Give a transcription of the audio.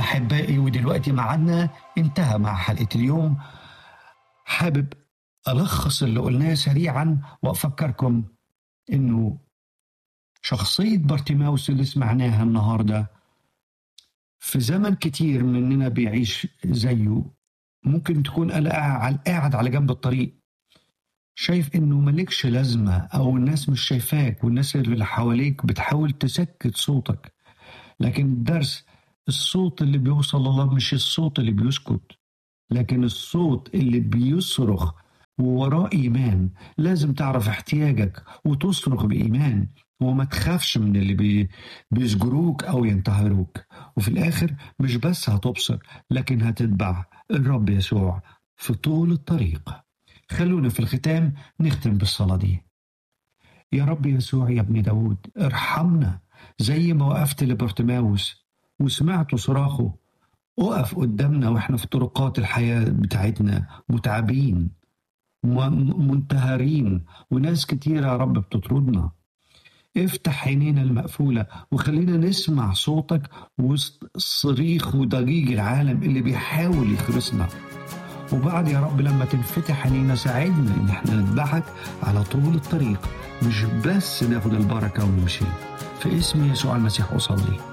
أحبائي ودلوقتي معادنا انتهى مع حلقة اليوم حابب ألخص اللي قلناه سريعا وأفكركم إنه شخصية بارتيماوس اللي سمعناها النهاردة في زمن كتير مننا بيعيش زيه ممكن تكون قاعد على جنب الطريق شايف انه مالكش لازمة او الناس مش شايفاك والناس اللي حواليك بتحاول تسكت صوتك لكن الدرس الصوت اللي بيوصل الله مش الصوت اللي بيسكت لكن الصوت اللي بيصرخ ووراه إيمان لازم تعرف احتياجك وتصرخ بإيمان وما تخافش من اللي بي بيزجروك أو ينتهروك وفي الآخر مش بس هتبصر لكن هتتبع الرب يسوع في طول الطريق خلونا في الختام نختم بالصلاة دي يا رب يسوع يا ابن داود ارحمنا زي ما وقفت لبرتماوس وسمعت صراخه اقف قدامنا واحنا في طرقات الحياة بتاعتنا متعبين منتهرين وناس كتيرة يا رب بتطردنا افتح عينينا المقفولة وخلينا نسمع صوتك وسط صريخ وضجيج العالم اللي بيحاول يخرسنا وبعد يا رب لما تنفتح عينينا ساعدنا ان احنا نتبعك على طول الطريق مش بس ناخد البركة ونمشي في اسم يسوع المسيح أصلي